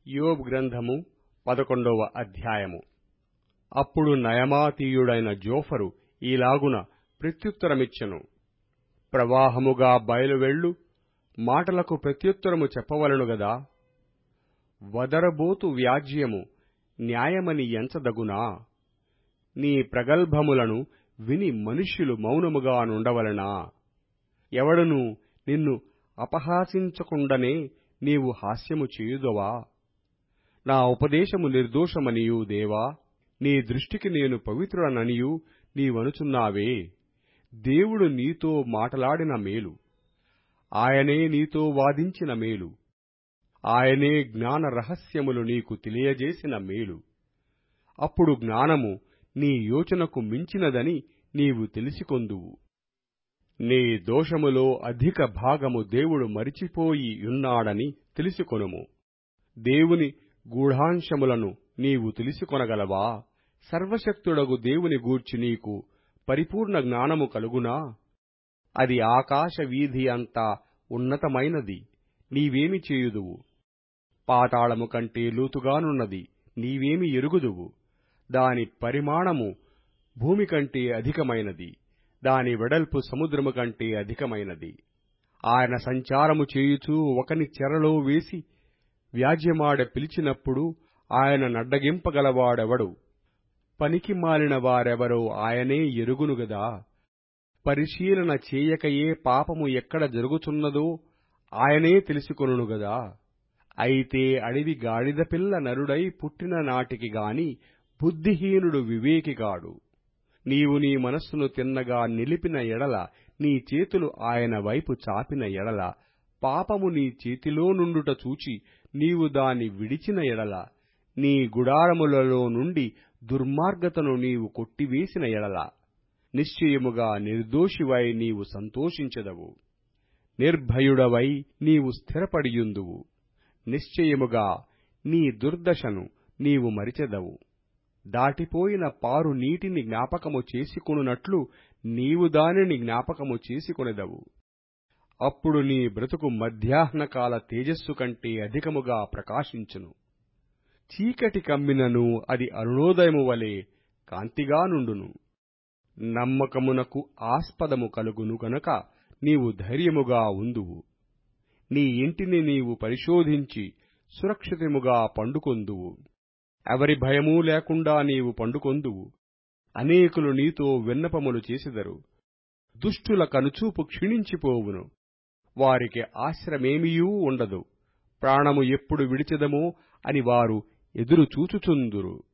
యోబు గ్రంథము పదకొండవ అధ్యాయము అప్పుడు నయమాతీయుడైన జోఫరు ఈలాగున ప్రత్యుత్తరమిచ్చెను ప్రవాహముగా బయలువెళ్ళు మాటలకు ప్రత్యుత్తరము చెప్పవలెను గదా వదరబోతు వ్యాజ్యము న్యాయమని ఎంచదగునా నీ ప్రగల్భములను విని మనుష్యులు మౌనముగా నుండవలెనా ఎవడునూ నిన్ను అపహాసించకుండనే నీవు హాస్యము చేయుదువా నా ఉపదేశము నిర్దోషమనియు దేవా నీ దృష్టికి నేను పవిత్రుడననియు నీవనుచున్నావే దేవుడు నీతో మాటలాడిన మేలు ఆయనే నీతో వాదించిన మేలు ఆయనే జ్ఞాన రహస్యములు నీకు తెలియజేసిన మేలు అప్పుడు జ్ఞానము నీ యోచనకు మించినదని నీవు తెలిసికొందువు నీ దోషములో అధిక భాగము దేవుడు మరిచిపోయి యున్నాడని తెలిసికొనుము దేవుని గూఢాంశములను నీవు తెలిసికొనగలవా సర్వశక్తుడగు దేవుని గూర్చి నీకు పరిపూర్ణ జ్ఞానము కలుగునా అది ఆకాశ వీధి అంతా ఉన్నతమైనది నీవేమి చేయుదువు పాతాళము కంటే లోతుగానున్నది నీవేమి ఎరుగుదువు దాని పరిమాణము భూమి కంటే అధికమైనది దాని వెడల్పు సముద్రము కంటే అధికమైనది ఆయన సంచారము చేయుచూ ఒకని చెరలో వేసి వ్యాజ్యమాడ పిలిచినప్పుడు ఆయన నడ్డగింపగలవాడెవడు పనికి మాలిన వారెవరో ఆయనే ఎరుగును గదా పరిశీలన చేయకయే పాపము ఎక్కడ జరుగుచున్నదో ఆయనే తెలుసుకొనును గదా అయితే అడవి గాడిద పిల్ల నరుడై పుట్టిన నాటికి గాని బుద్ధిహీనుడు వివేకిగాడు నీవు నీ మనస్సును తిన్నగా నిలిపిన ఎడల నీ చేతులు ఆయన వైపు చాపిన ఎడల పాపము నీ చేతిలో నుండుట చూచి నీవు దాని విడిచిన ఎడల నీ గుడారములలో నుండి దుర్మార్గతను నీవు కొట్టివేసిన ఎడల నిశ్చయముగా నిర్దోషివై నీవు సంతోషించదవు నిర్భయుడవై నీవు స్థిరపడియుందువు నిశ్చయముగా నీ దుర్దశను నీవు మరిచెదవు దాటిపోయిన పారు నీటిని జ్ఞాపకము చేసుకొనున్నట్లు నీవు దానిని జ్ఞాపకము చేసుకొనెదవు అప్పుడు నీ బ్రతుకు మధ్యాహ్నకాల తేజస్సు కంటే అధికముగా ప్రకాశించును చీకటి కమ్మినను అది అరుణోదయము వలె కాంతిగా నుండును నమ్మకమునకు ఆస్పదము కలుగును గనక నీవు ధైర్యముగా ఉందువు నీ ఇంటిని నీవు పరిశోధించి సురక్షితముగా పండుకొందువు ఎవరి భయమూ లేకుండా నీవు పండుకొందువు అనేకులు నీతో విన్నపములు చేసెదరు దుష్టుల కనుచూపు క్షీణించిపోవును వారికి ఆశ్రమేమియూ ఉండదు ప్రాణము ఎప్పుడు విడిచెదమో అని వారు ఎదురు చూచుచుందురు